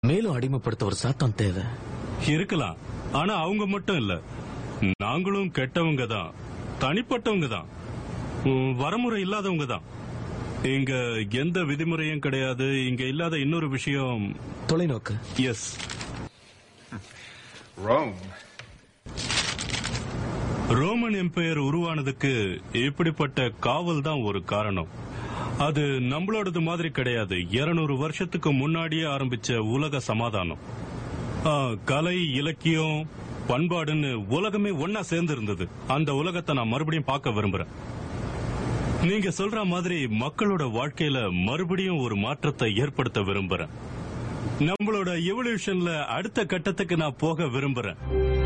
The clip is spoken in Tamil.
மேலும் அடிமைப்படுத்த ஒரு சாத்தான் தேவை இருக்கலாம் ஆனா அவங்க மட்டும் இல்ல நாங்களும் கெட்டவங்க தான் தனிப்பட்டவங்க தான் உம், வரமுறை இல்லாதவங்க தான் இங்க எந்த விதிமுறையும் கிடையாது இங்க இல்லாத இன்னொரு விஷயம் தொலைநோக்கு எஸ் Rome. ரோமன் எம்பையர் உருவானதுக்கு இப்படிப்பட்ட காவல் தான் ஒரு காரணம் அது நம்மளோடது மாதிரி கிடையாது 200 வருஷத்துக்கு முன்னாடியே ஆரம்பிச்ச உலக சமாதானம் ஆ, கலை இலக்கியம் பண்பாடுன்னு உலகமே ஒன்னா சேர்ந்து இருந்தது அந்த உலகத்தை நான் மறுபடியும் பார்க்க விரும்புறேன் நீங்க சொல்ற மாதிரி மக்களோட வாழ்க்கையில மறுபடியும் ஒரு மாற்றத்தை ஏற்படுத்த விரும்புறேன் நம்மளோட எவல்யூஷன்ல அடுத்த கட்டத்துக்கு நான் போக விரும்புறேன்